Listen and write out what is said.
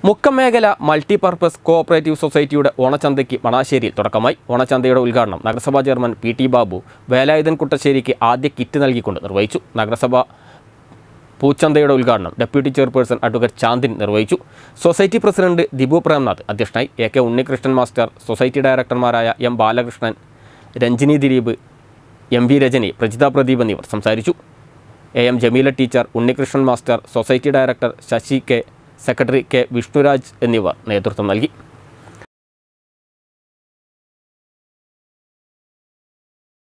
മുക്കം മേഖല multipurpose cooperative സൊസൈറ്റിയുടെ ഓണച്ചന്തയ്ക്ക് മണാശ്ശേരിയിൽ തുടക്കമായി ഓണച്ചന്തയുടെ ഉദ്ഘാടനം നഗരസഭാ chairman P T Babu Velayudhan കുട്ടശ്ശേരിക്ക് ആദ്യ കിറ്റ് നൽകിക്കൊണ്ട് നിർവഹിച്ചു നഗരസഭ പൂച്ചന്തയുടെ ഉദ്ഘാടനം ഡെപ്യൂട്ടി ചെയർപേഴ്സൺ അഡ്വക്കേറ്റ് ചാന്ദിൻ നിർവഹിച്ചു സൊസൈറ്റി പ്രസിഡന്റ് ദിബു പ്രേംനാഥ് അധ്യക്ഷനായി A K Unnikrishnan master society ഡയറക്ടർമാരായ M Balakrishnan Ranjini Dileep M V Rajani Prajitha Pradeep എന്നിവർ സംസാരിച്ചു A M Jameela teacher Unnikrishnan master society director Sasi K secretary K Vishnuraj എന്നിവർ നേതൃത്വം നൽകി